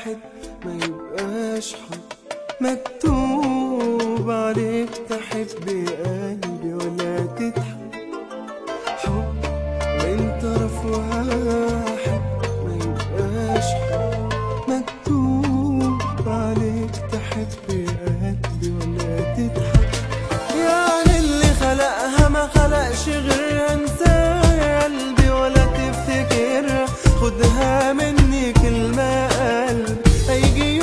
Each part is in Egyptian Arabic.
واحد ما يبقاش حب مكتوب عليك تحب قلبي ولا تضحك حب من طرف واحد ما يبقاش حب مكتوب عليك تحب قلبي ولا تضحك يعني اللي خلقها ما خلقش غير انسى يا قلبي ولا تفتكر خدها مني كلمة قلب هيجي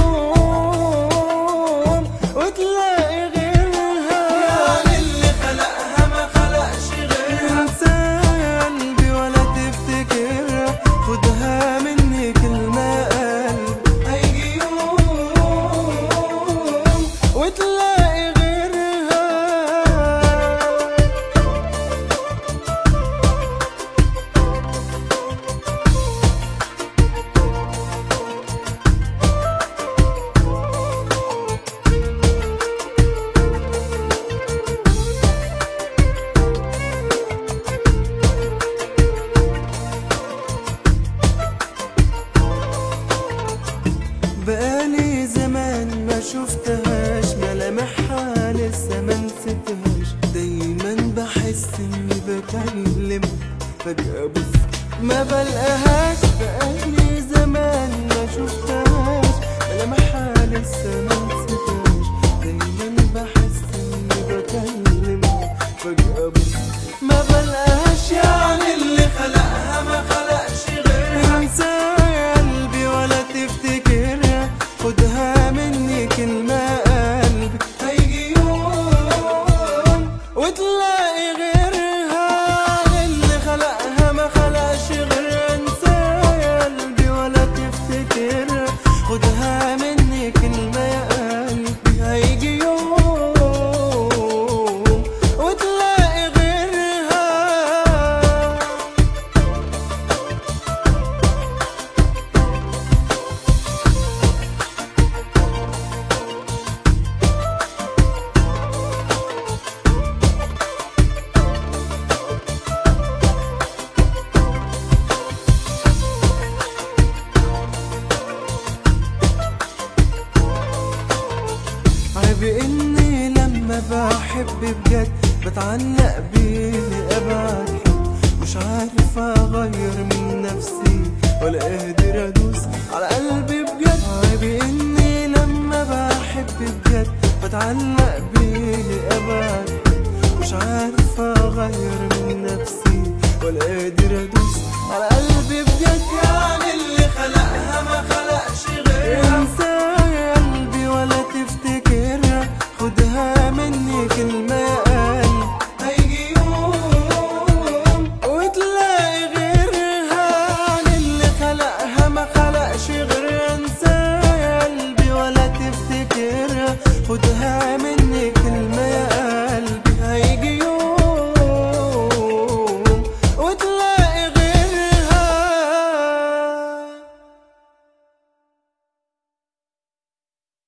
يوم وتلاقي غيرها يعني اللي خلقها ما خلقش غير انسى يا قلبي ولا تفتكر خدها مني كلمة قلب هيجي يوم وتلاقي غيرها بقالي زمان ما شفتهاش ملامحها لسه ما نسيتهاش دايما بحس اني بكلم فجأة بص ما بلقاهاش بقالي زمان ما شفتهاش ملامحها لسه ما نسيتهاش دايما بحس اني بكلم فجأة بص ما بلقاهاش يعني اللي خلقها ما خلقش غيرها انسى يا قلبي ولا تفتكرها خدها مني كلمة قلبي هيجي يوم وتلاقي غيرها اللي خلقها ما خلقش غير انسى يا قلبي ولا تفتكرها خدها مني كلمة يا قلبي هيجي يوم وتلاقي غيرها عيب اني لما بحب بجد بتعلق بيه لأبعد حد مش عارف اغير من نفسي ولا قادر ادوس على قلبي بجد عيب اني لما بحب بجد بتعلق بيه لأبعد حد مش عارف اغير من نفسي ولا قادر ادوس على